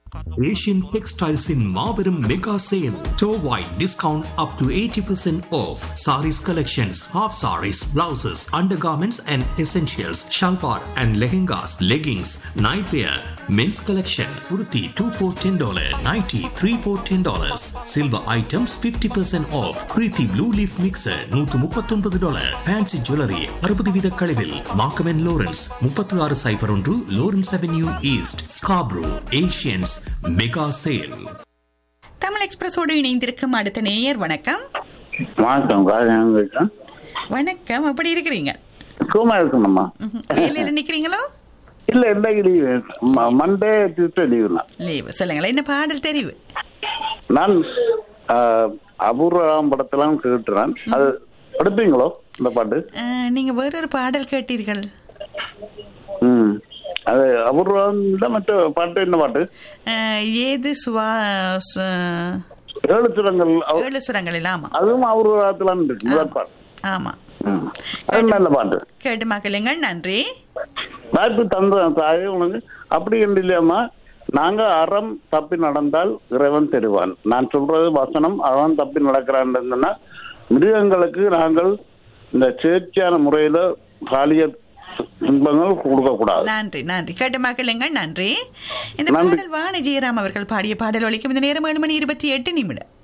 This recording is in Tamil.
Asian Textiles in Marverum Mega Sale. Store-wide discount up to 80% off. Saris collections, half saris, blouses, undergarments and essentials, shalwar and lehengas, leggings, nightwear, men's collection, kurti 2 for $10, nighty 3 for $10. Silver items 50% off. Preeti Blue Leaf Mixer 139 dollar. Fancy Jewelry 60 வீத கழிவில். Markham and Lawrence 36 சைபர் ஒன்று Lawrence Avenue East, Scarborough, Asians Mega Sale. Tamil எக்ஸ்பிரஸோடு இணைந்திருக்கும் அடுத்த நேயர் வணக்கம் வணக்கம் ராஜா வணக்கம் எப்படி இருக்கிறீங்க சும்மா இருக்கணும்மா ம்ஹும். வேலையில நிக்கிறீங்களோ இல்ல இன்னைக்கு லீவு மண்டே டியூஸ்டே லீவு தான் லீவு சொல்லுங்களேன் என்ன பாடல் தெரிவு நான் ஆஹ், அபூர்வம் படத்தெல்லாம் கேட்டுறேன் அது எடுப்பீங்களோ இந்த பாட்டு அஹ், நீங்க வேறொரு பாடல் கேட்டீர்கள் ம் அது அபூர்வம் தான் மற்ற பாட்டு என்ன பாட்டு அஹ், ஏது சுவா சு- ஏழு சுரங்கள் அவ- ஏழு சுரங்களில் ஆமா அதுவும் அபூர்வத்திலாம் இருக்கு முதல் பாட்டு ஆமா ம். அது நல்ல பாட்டு கேட்டு மக்களுங்கள் நன்றி வாய்ப்பு தந்த தாயே உனக்கு அப்படி என்று இல்லையாம்மா நாங்க அறம் தப்பி நடந்தால் இறைவன் தெரிவான் நான் சொல்றது வசனம் அவன் தப்பி நடக்கிறான்னு மிருகங்களுக்கு நாங்கள் இந்த சேர்ச்சியான முறையில பாலிய துன்பங்கள் கொடுக்க கூடாது நன்றி நன்றி கேட்டு மக்களுங்கள் நன்றி இந்த நன்றி. பாடல் வாணி ஜெயராம் அவர்கள் பாடிய பாடல் ஒலிக்கும் இந்த நேரம் ஏழு மணி இருபத்தி எட்டு நிமிடம்